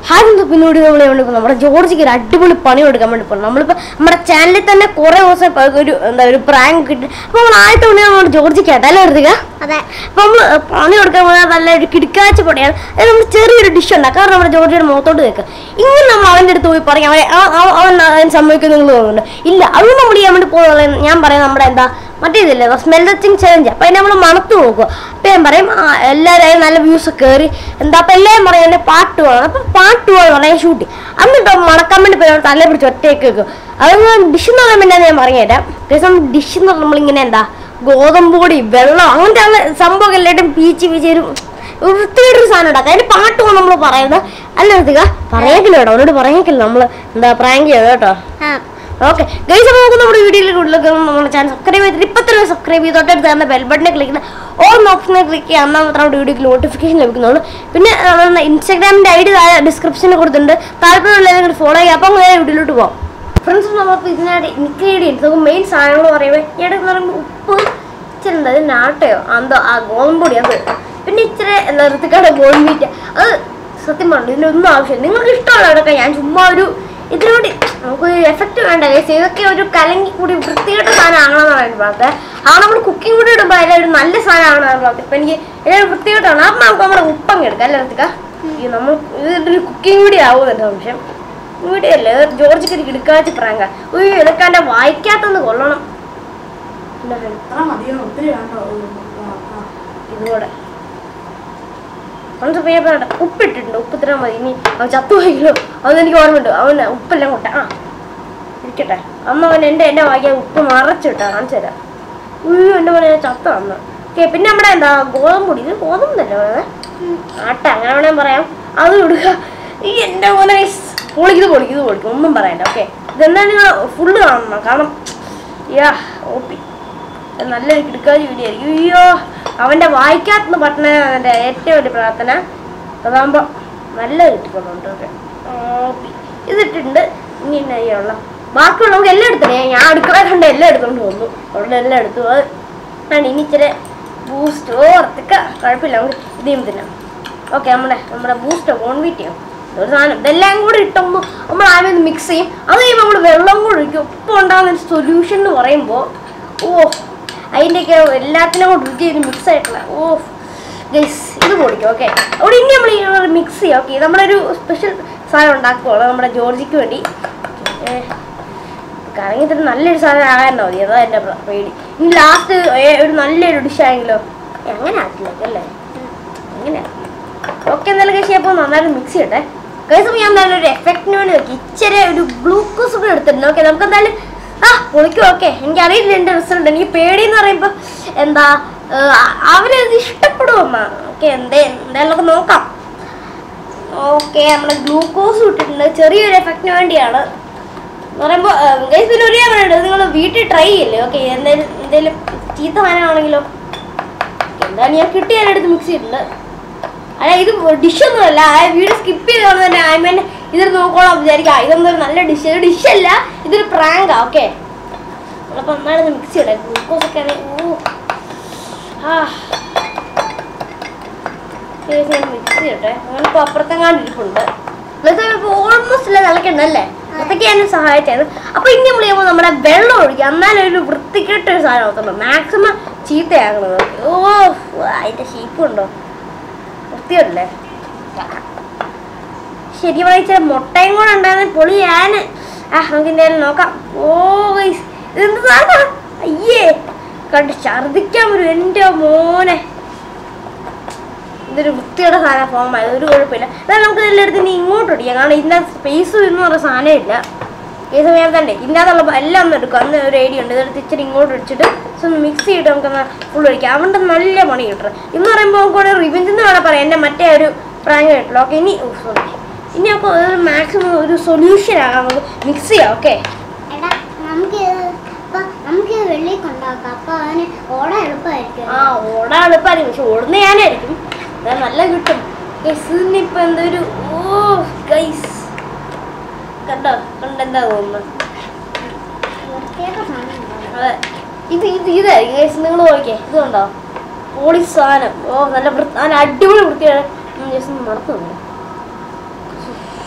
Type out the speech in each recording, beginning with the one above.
Hi പിന്നോട് നമ്മൾ ഇവിടെ നമ്മുടെ ജോർജിക്ക് ഒരു അടിപൊളി പണി കൊടുക്കാൻ വേണ്ടി പോകും നമ്മളിപ്പോൾ നമ്മുടെ ചാനലിൽ തന്നെ കുറേ ദിവസം ഇപ്പൊ ഒരു എന്താ ഒരു പ്രാങ്ക് കിട്ടി അപ്പോൾ നമ്മൾ ആദ്യത്തെ പണി നമ്മൾ ജോർജിക്ക് കേട്ടല്ലേ എടുത്തുക അതെ അപ്പോൾ നമ്മൾ പണി കൊടുക്കാൻ പോകുന്നത് നല്ല ഒരു കിടക്കാച്ച പണിയാണ് അത് നമ്മൾ ചെറിയൊരു ഡിഷ് ഉണ്ടാക്കാം കാരണം നമ്മുടെ ജോർജിയുടെ മുഖത്തോട്ട് വെക്കുക ഇങ്ങനെ നമ്മൾ അവൻ്റെ അടുത്ത് പോയി പറയും അവൻ ആ- ആ- അവൻ അതിന് സമ്മതിക്കും നിങ്ങൾ തോന്നുന്നുണ്ട് ഇല്ല അത് നമ്മൾ ചെയ്യാൻ വേണ്ടി പോകുന്നത് ഞാൻ പറയാം നമ്മുടെ എന്താ മറ്റേ ഇതില്ലേ സ്മെൽ ടച്ചിങ് ചലഞ്ച് അപ്പം അതിനെ നമ്മൾ മണത്ത് നോക്കുക അപ്പം ഞാൻ പറയും ആ, എല്ലാവരും നല്ല വ്യൂസ് കയറി എന്താ അപ്പം എല്ലാവരും പറയും എൻ്റെ പാട്ട് വേണം അപ്പം പാട്ട് വേണം പറയാൻ ഷൂട്ട് എന്നിട്ട് മണക്കാൻ വേണ്ടി പോയി തല പിടിച്ച് ഒറ്റയ്ക്ക് വെക്കും അതൊന്ന് ഡിഷ് എന്ന് പറയാൻ വേണ്ടി ഞാൻ പറഞ്ഞുതരാം ദിവസം ഡിഷ് എന്ന് പറഞ്ഞാൽ നമ്മളിങ്ങനെ എന്താ ഗോതമ്പ് പൊടി വെള്ളം അങ്ങനത്തെ അങ്ങ് സംഭവം എല്ലായിട്ടും പീച്ച് പീച്ച് ഒരു വൃത്തിയായിട്ടൊരു സാധനം ഉണ്ടാക്കുക അതിന്റെ പാട്ട് നമ്മൾ പറയുന്നത് അല്ല വൃത്തിക പറയേക്കില്ല കേട്ടോ അവനോട് പറയേക്കില്ല നമ്മൾ എന്താ പ്രാങ്ക് ചെയ്തത് കേട്ടോ ആ ഓക്കെ ഗൈസ് അപ്പോൾ നമുക്ക് നമ്മുടെ വീഡിയോയിൽ കൂടുതലൊക്കെ നമ്മുടെ ചാനൽ സബ്സ്ക്രൈബ് ചെയ്തിട്ട് ഇപ്പം തന്നെ സബ്സ്ക്രൈബ് ചെയ്ത് തൊട്ടടുത്ത് തന്നെ ബെൽ ബട്ടനെ ക്ലിക്ക് ചെയ്യുന്ന ഓൺ ഓപ്ഷനെ ക്ലിക്ക് ചെയ്യുക എന്നാൽ മാത്രം നമ്മുടെ വീഡിയോക്ക് നോട്ടിഫിക്കേഷൻ ലഭിക്കുന്നുള്ളൂ പിന്നെ നമ്മുടെ ഇൻസ്റ്റാഗ്രാമിൻ്റെ ഐ ഡി താഴെ ഡിസ്ക്രിപ്ഷനിൽ കൊടുത്തിട്ടുണ്ട് താല്പര്യമുള്ളവരെ ഫോളോ ചെയ്യുക അപ്പോൾ നേരെ വീഡിയോയിലോട്ട് പോകാം ഫ്രണ്ട്സ് നമുക്ക് ഇതിനായിട്ട് ഇൻഗ്രീഡിയൻസ് നമുക്ക് മെയിൻ സാധനങ്ങൾ പറയുമ്പോൾ ഈയിടെ എന്ന് പറയുമ്പോൾ ഉപ്പ് ഇച്ചിരി എന്താ ഇത് നാട്ടയോ എന്തോ ആ ഗോതമ്പൊടി അത് പിന്നെ ഇച്ചിരി എന്താ ഋത്തിക്കാട് ഗോൾമീറ്റ് അത് സത്യം പറഞ്ഞു ഇതിനൊന്നും ആവശ്യം നിങ്ങൾക്ക് ഇഷ്ടമുള്ളവരൊക്കെ ഞാൻ ചുമ്മാ ഒരു ഇതിനോട് നമുക്ക് എഫക്റ്റ് വേണ്ട കേസ് ഇതൊക്കെ ഒരു കലങ്ങി കൂടി വൃത്തികെട്ട സാധനം ആകണമെന്നാണ് എനിക്ക് പറഞ്ഞത് ആ നമ്മൾ കുക്കിംഗ് കൂടി ഇടുമ്പോൾ അതിൽ ഒരു നല്ല സാധനം ആകണമെന്നാണ് പറഞ്ഞത് ഇപ്പം എനിക്ക് ഇതിനൊരു വൃത്തികെട്ടാണ് അപ്പം നമുക്ക് നമ്മുടെ ഉപ്പങ്ങ് എടുക്കാം അല്ലേ ഋത്തിക്ക ഈ നമ്മൾ ഇതൊരു കുക്കിംഗ് കൂടി ആവുമെന്ന് സംശയം വീഡിയോ അല്ലേ ജോർജിക്ക് ഒരു കിടക്കാച്ച് പ്രാങ്ക ഉയ്യോ ഇതൊക്കെ എൻ്റെ വായിക്കാത്തൊന്ന് കൊള്ളണം എന്താ friend? അത്ര മതിയോ ഒത്തിരി വേണ്ടോ ആ, ആ. ഇതുകൂടെ ഫ്രണ്ട്സ് പേപ്പർ ഉപ്പിട്ടിട്ടുണ്ട് ഉപ്പ് ഇത്ര മതി ഇനി അവൻ ചത്തു പോയെങ്കിലും അതൊന്നും എനിക്ക് ഓർമ്മയുണ്ട് അവൻ ഉപ്പെല്ലാം കൊട്ടെ ആ ഇരിക്കട്ടെ അമ്മ അവൻ എൻ്റെ എൻ്റെ വായിക്കാൻ ഉപ്പ് മറച്ചിട്ടാ കാണിച്ചു തരാം ഉയ്യോ എൻ്റെ മോനെ ഞാൻ ചത്ത അന്ന് ഓക്കെ പിന്നെ നമ്മുടെ എന്താ ഗോതമ്പൊടി ഇത് ഗോതമ്പല്ലേ ആട്ട അങ്ങനെ വേണേ പറയാം അത് ഇടുക ഈ എൻ്റെ മോനെ പൊളിക്കുന്നത് പൊളിക്കുന്നത് പൊളിക്കും ഒന്നും പറയണ്ട ഓക്കെ ഇതെന്താ നിങ്ങൾ ഫുള്ള് കാണണം കാരണം യാ ഓപ്പി ഇത് നല്ലൊരു കിടക്കാതി വീഡിയോ ആയിരിക്കും അയ്യോ അവൻ്റെ വായിക്കാത്ത പട്ടണ എൻ്റെ ഏറ്റവും വലിയ പ്രാർത്ഥന അതാകുമ്പോൾ നല്ല കിട്ടിക്കൊണ്ടുണ്ട് ഓക്കെ ഓപ്പി ഇതിട്ടുണ്ട് ഇനി എന്നാ ചെയ്യാനുള്ള ബാക്കിയുള്ള നമുക്ക് എല്ലാം എടുത്തേ ഞാൻ അടുക്കള കണ്ട് എല്ലാം എടുത്തോണ്ട് വന്നു അവിടെ എല്ലാം എടുത്തു അത് ആണ് ഇനി ഇച്ചിരി ബൂസ്റ്റ് ഓർത്തിക്ക കുഴപ്പമില്ല നമുക്ക് ഇതേം തിന്നാം ഓക്കെ നമ്മുടെ നമ്മുടെ ബൂസ്റ്റ് ബോൺവീറ്റിയോ ഒരു സാധനം ഇതെല്ലാം കൂടി ഇട്ടുമ്പോൾ നമ്മൾ ആദ്യം ഒന്ന് മിക്സ് ചെയ്യും അത് കഴിയുമ്പോൾ നമ്മൾ വെള്ളം കൂടി ഒഴിക്കും ഉപ്പ് ഉണ്ടാകുന്ന ഒരു സൊല്യൂഷൻ എന്ന് പറയുമ്പോൾ ഓ അതിൻ്റെയൊക്കെ എല്ലാത്തിനും കൂടി രുചി ചെയ്ത് മിക്സ് ആയിട്ടുള്ള ഓ ഗൈസ് ഇത് പൊടിക്കും ഓക്കെ അവിടെ ഇനി നമ്മൾ ഈ മിക്സ് ചെയ്യാം ഓക്കെ നമ്മളൊരു സ്പെഷ്യൽ സാധനം ഉണ്ടാക്കുവാണ് നമ്മുടെ ജോർജിക്ക് വേണ്ടി കറങ്ങിയിട്ട് നല്ലൊരു സാധനം ആകാൻ മതി അതാ എൻ്റെ പ്ര- പേടി ഇനി ലാസ്റ്റ് ഒരു നല്ലൊരു ഡിഷ് ആയെങ്കിലോ എങ്ങനെ ആക്കിലേക്ക് അല്ലേ എങ്ങനെ ഓക്കെ എന്തായാലും കഴിച്ച് അപ്പോൾ നന്നായിട്ട് മിക്സ് ചെയ്യട്ടെ കഴിച്ച് ഞാൻ എന്തായാലും ഒരു എഫക്റ്റിന് വേണ്ടി നോക്കി ഇച്ചിരി ഒരു ഗ്ലൂക്കോസ് കൂടെ എടുത്തിട്ടുണ്ട് ഓക്കെ നമുക്ക് എന്തായാലും ആ പൊളിക്കും ഓക്കെ എനിക്ക് അറിയില്ല എൻ്റെ റിസൾട്ട് എനിക്ക് പേടിയെന്ന് പറയുമ്പോൾ എന്താ ഏഹ്, അവരത് ഇഷ്ടപ്പെടുമെന്നാ ഓക്കെ എന്തേ എന്തായാലും നമുക്ക് നോക്കാം ഓക്കെ നമ്മുടെ ഗ്ലൂക്കോസ് ഇട്ടിട്ടുണ്ട് ചെറിയൊരു എഫക്റ്റിന് വേണ്ടിയാണ് എന്ന് പറയുമ്പോൾ ഗൈസ് പിന്നെ ഒരു പറയുന്നത് നിങ്ങൾ വീട്ടിൽ ട്രൈ ചെയ്യല്ലേ ഓക്കെ എന്തായാലും എന്തെങ്കിലും ചീത്ത സാധനമാണെങ്കിലോ എന്താണ് ഞാൻ കിട്ടിയ എടുത്ത് മിക്സ് ചെയ്തിട്ടുണ്ട് അല്ല ഇത് ഡിഷൊന്നും അല്ല ആ വീഡിയോ സ്കിപ്പ് ചെയ്ത് തന്നെ ഐ മീൻ ഇതിൽ നോക്കോളാം വിചാരിക്കാം ഇതൊന്നും ഒരു നല്ല ഡിഷ് ഇത് ഡിഷല്ല ഇതൊരു പ്രാങ്കാ ഓക്കെ അപ്പോൾ നന്നായിട്ട് മിക്സ് ചെയ്യട്ടെ ഗ്ലൂക്കോസ് ഒക്കെ ആണെങ്കിൽ ഓ ആ മിക്സ് ചെയ്യട്ടെ അങ്ങനിപ്പോൾ അപ്പുറത്തെങ്ങാണ്ട് ഇരിപ്പുണ്ട് ഇപ്പോൾ ഓൾമോസ്റ്റ് ഇല്ല തിളക്കണ്ടല്ലേ അതൊക്കെ എന്നെ സഹായിച്ചത് അപ്പോൾ ഇനി നമ്മൾ ചെയ്യുമ്പോൾ നമ്മുടെ വെള്ളം ഒഴിക്കുക എന്നാലും ഒരു വൃത്തികെട്ടൊരു സാധനം ആകത്തുള്ളൂ മാക്സിമം ചീത്തയാകണത് ഓ അതിൻ്റെ ഷേപ്പ് ഉണ്ടോ വൃത്തിയല്ലേ ശരി വായിച്ച മുട്ടയും കൂടെ ഉണ്ടായിരുന്ന പൊളിയാണ് ആ നമുക്ക് എന്തായാലും നോക്കാം ഓ guys, ഇതെന്ത് സാധനം അയ്യേ കണ്ട് ഛർദിക്കാൻ വരും എൻ്റെ മോനെ ഇതൊരു വൃത്തിയുടെ സാധനം ഫോം ആയത് ഒരു കുഴപ്പമില്ല എന്നാൽ നമുക്ക് എല്ലായിടത്തും ഇനി ഇങ്ങോട്ട് ഒടിക്കാം കാരണം ഇതിനകത്ത് സ്പേസ് എന്ന് പറഞ്ഞ സാധനം ഇല്ല ഈ സമയം തന്നെ ഇതിനകത്തുള്ള എല്ലാം ഒന്ന് എടുക്കും അന്ന് ഒരു ഐഡിയ ഉണ്ട് ഇതെടുത്ത് ഇച്ചിരി ഇങ്ങോട്ട് ഒടിച്ചിട്ട് ഒന്ന് മിക്സ് ചെയ്തിട്ട് നമുക്ക് ഫുൾ ഒഴിക്കാം അവൻ്റെ നല്ല പണി കിട്ടും എന്ന് പറയുമ്പോൾ നമുക്ക് ഒരു റിവെഞ്ച് എന്ന് വേണം പറയാം എൻ്റെ മറ്റേ ഒരു പ്രാങ്ക് കിട്ടില്ല ഓക്കെ ഇനി സോറി ഇനി അപ്പോൾ ഒരു മാക്സിമം ഒരു സൊല്യൂഷൻ ആകാം നമുക്ക് മിക്സ് ചെയ്യാം ഓക്കെ എടാ നമുക്ക് അപ്പൊ നമുക്ക് വെള്ളി കൊണ്ടാക്കാം അപ്പൊ അവന് ഓടാൻ എളുപ്പമായിരിക്കും ആ ഓടാൻ എളുപ്പമായിരിക്കും പക്ഷെ ഓടുന്ന ഞാനായിരിക്കും അത് നല്ല കിട്ടും ഗൈസിനിപ്പോൾ എന്തൊരു ഓ ഗൈസ് കണ്ടോ കണ്ടെന്താ തോന്നുന്നത് പ്രത്യേക സാധനം ഉണ്ടാവും. അതെ ഇത് ഇത് ഇതായിരിക്കും ഗൈസ് നിങ്ങൾ നോക്കിയേ ഇത് കണ്ടോ പോളി സാധനം ഓ നല്ല വൃത്തി നല്ല അടിപൊളി വൃത്തിയാണ് ജസ്റ്റ് ഒന്ന് മറന്നു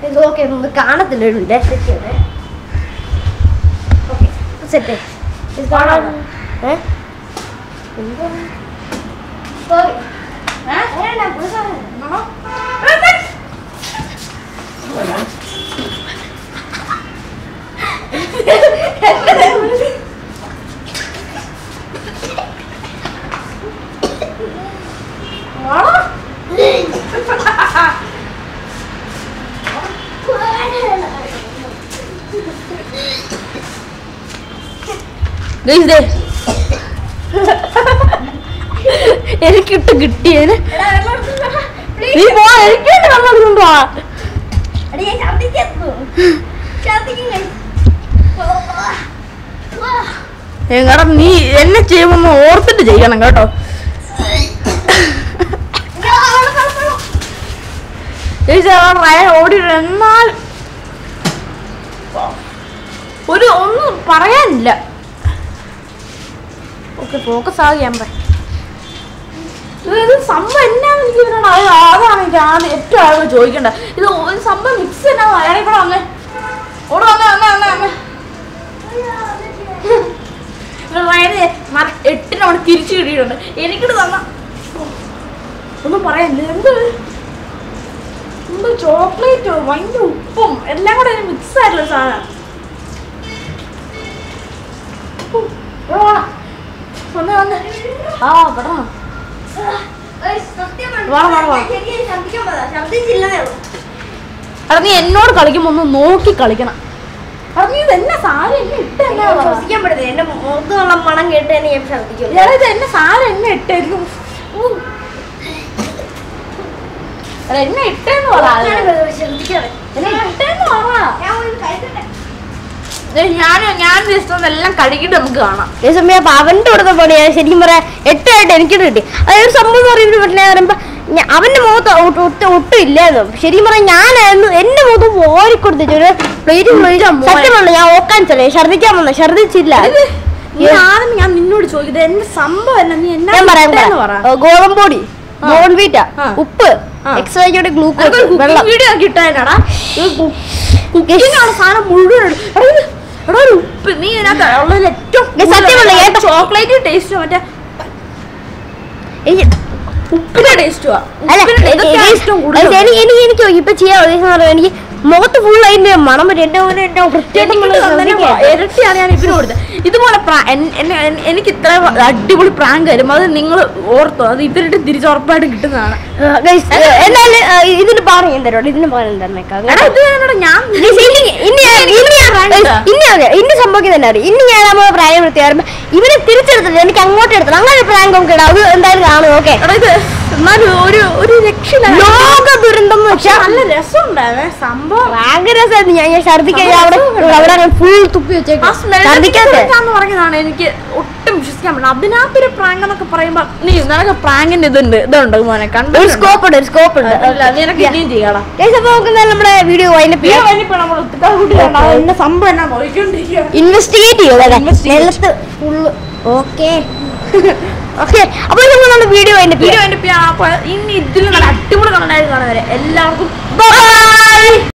ഇത് ഓക്കെ ഒന്ന് കാണത്തില്ല ഒരു മിനിറ്റ് സെറ്റ് ചെയ്തേ ഓക്കെ സെറ്റ് ഇത് കാണാൻ ഏ എന്താ സോറി ഗൈസ് ദേ എനിക്കിട്ട് കിട്ടിയതിന് നീ പോ എനിക്ക് വേണ്ടി വെള്ളം എടുത്തോണ്ട് വാ എങ്ങടാ നീ എന്നെ ചെയ്യുമ്പോ ഓർത്തിട്ട് ചെയ്യണം കേട്ടോ ഗൈസ് റയൻ ഓടി എന്നാൽ ഒരു ഒന്നും പറയാനില്ല ഓക്കെ ഫോക്കസ് ആകിയാൻ പറ ഇത് സംഭവം എന്നാന്ന് എനിക്ക് ഇതിനോട് അത് അതാണ് എനിക്ക് ആദ്യം ഏറ്റവും ആളുകൾ ചോദിക്കേണ്ടത് ഇത് ഒരു സംഭവം മിക്സ് എന്നാ അയാളെ കൂടെ വന്നേ ഓടെ വന്നേ വന്നേ വന്നേ വന്നേ ഇവിടെ റയന് മര- എട്ടിന് അവിടെ തിരിച്ചു കിട്ടിയിട്ടുണ്ട് എനിക്കിട്ട് തന്ന ഒന്നും പറയാനില്ല എന്ത് എന്ത് ചോക്ലേറ്റോ ഭയങ്കര ഉപ്പും എല്ലാം കൂടെ മിക്സ് ആയിട്ടുള്ള സാധനം ഉം, ഇവിടെ വാ. വന്നേ വന്നേ ആ ഇവിടെ വാ. വാ, വാ, വാ. എടാ നീ എന്നോട് കളിക്കുമ്പോ ഒന്ന് നോക്കി കളിക്കണം എടാ നീ ഇത് എന്നെ സാരി എന്നെ ഇട്ട് എന്നാ ശ്വസിക്കാൻ പറ്റില്ല എന്റെ മുഖത്തുള്ള മണം കേട്ട് തന്നെ ഞാൻ ശ്രദ്ധിക്കും എടാ ഇത് എന്നെ സാരി എന്നെ ഇട്ടായിരിക്കും ഉം. എടാ എന്നെ ഇട്ടെന്ന് പറ ശ്രദ്ധിക്കാതെ എന്നെ ഇട്ടെന്ന് പറ ദേ, ഞാൻ ഞാൻ ജസ്റ്റ് ഒന്നെല്ലാം കഴുകിട്ട് നമുക്ക് കാണാം അതേസമയം അപ്പൊ അവന്റെ കൊടുത്ത പണിയാണ് ശരിക്കും പറയാ എട്ടായിട്ട് എനിക്ക് കിട്ടി അതൊരു സംഭവം എന്ന് പറയുന്നത് പറ്റില്ല പറയുമ്പോ ഞ- അവന്റെ മുഖത്ത് ഒട്ട് ഒട്ട് ഒട്ടും ഇല്ലായിരുന്നു ശരിക്കും പറയാൻ ഞാനായിരുന്നു എന്റെ മുഖത്ത് ഓരിക്കൊടുത്തിട്ട് ഒരു പ്ലേറ്റ് സത്യമല്ല ഞാൻ ഓക്കാൻ ചെല്ലേ ഛർദിക്കാൻ വന്ന ഛർദിച്ചില്ല നീ ആദ്യം ഞാൻ നിന്നോട് ചോദിക്കുന്നത് എന്റെ സംഭവം എന്നാ നീ എന്നാ ഞാൻ പറയാൻ ഇട്ടേന്ന് പറ ഗോതമ്പൊടി ബോൺവീറ്റ ആ. ഉപ്പ് ആ. എക്സ്ട്രാ ഗ്ലൂക്കോസ് വെള്ളം വീഡിയോ ഒക്കെ ഇട്ടാടാ കുക്കിംഗാണ് സാധനം മുഴുവൻ ഇടും. എടാ ഇത് എടാ ഒരു ഉപ്പ് നീ ഇതിനകത്ത് ഉള്ളതിൽ ഏറ്റവും ഏ, സത്യം പറഞ്ഞാ കേട്ടോ. ചോക്ലേറ്റ് ടേസ്റ്റ് മറ്റേ എനിക്ക് ഉപ്പിന്റെ ടേസ്റ്റുവാ അല്ല ഇതൊക്കെയാണ് ഏറ്റവും കൂടുതൽ എനിക്ക് എനിക്ക് എനിക്ക് ഇപ്പൊ ചെയ്യാൻ ഉദ്ദേശിച്ചെന്ന് പറഞ്ഞാൽ എനിക്ക് മുഖത്ത് ഫുൾ അതിന്റെ മണം വരും എന്റെ മോനെ എന്റെ വൃത്തിയായിട്ട് എനിക്കിട്ട് തന്നതിന് ഇരട്ടിയാണ് ഞാൻ ഇവന് കൊടുത്തത് ഇതുപോലെ പ്രാ- എൻ- എന്നെ- എൻ- എനിക്ക് ഇത്ര അടിപൊളി പ്രാങ്ക് തരും അത് നിങ്ങൾ ഓർത്തോ അത് ഇവരുടെ തിരിച്ച് ഉറപ്പായിട്ട് കിട്ടുന്നതാണ് എന്നാലും ആ, ഇതിന് പറഞ്ഞു തരോ ഇതിന് പറഞ്ഞു തന്നേക്കാം എടാ ഇത് എന്നോട് ഞാൻ ഇനി ഇനി- ഇനി ഞാൻ- ഇനി ഞാൻ- പ്രാങ്കാ? ഇനി അറിയാം ഇനി സംഭവിക്കുന്ന തന്നെ അറിയാം ഇനി ഞാൻ നമ്മൾ പ്രായം വൃത്തി വരുമ്പോ ഇവരെ തിരിച്ചെടുത്തില്ല എനിക്ക് അങ്ങോട്ട് എടുത്തത് അങ്ങനെ ഒരു പ്രാങ്ക് നമുക്ക് ഇടാം അത് എന്തായാലും കാണും ഓക്കെ എടാ ഇത് എന്നാലും ഒരു ഒരു രക്ഷയില്ല ലോക ദുരന്തം എന്ന് പക്ഷെ വെച്ചാൽ നല്ല രസമുണ്ടാവേ സംഭവം ഭയങ്കര രസമായിരുന്നു ഞാൻ ഞാൻ ഛർദിക്കാൻ ഞാൻ അവിടെ അവിടെ ഫുൾ തുപ്പി ആ വെച്ചേക്കാം സ്മെൽ ഛർദിക്കാതെ പറഞ്ഞതാണ് എനിക്ക് ഒട്ടും വിശ്വസിക്കാൻ പറ്റില്ല അതിനകത്തൊരു പ്രാങ്ക് എന്നൊക്കെ പറയുമ്പോ നീ നിനക്ക് പ്രാങ്കിന്റെ ഇതുണ്ട് ഇതുണ്ട് മോനെ കണ്ടു ഒരു സ്കോപ്പ് ഉണ്ട് ഒരു സ്കോപ്പ് ഉണ്ട് നിനക്ക് ഇനിയും ചെയ്യണം ഗൈസ്, അപ്പൊ നമുക്ക് എന്തായാലും നമ്മുടെ വീഡിയോ വൈൻഡപ്പ് ചെയ്യാം എന്റെ സംഭവം എന്നാ നോക്കിക്കൊണ്ടിരിക്കുക ഇൻവെസ്റ്റിഗേറ്റ് ചെയ്യുക Investigate. നിലത്ത് ഫുള്ള് ഓക്കെ ഓക്കെ അപ്പോൾ നമ്മൾ നമ്മുടെ വീഡിയോ വൈൻഡപ്പ് വീഡിയോ ചെയ്യാം എന്റെ ഇനി ഇതിൽ നല്ല അടിപൊളി കണ്ടായിട്ട് കാണുന്നവരെ എല്ലാവർക്കും ബൈ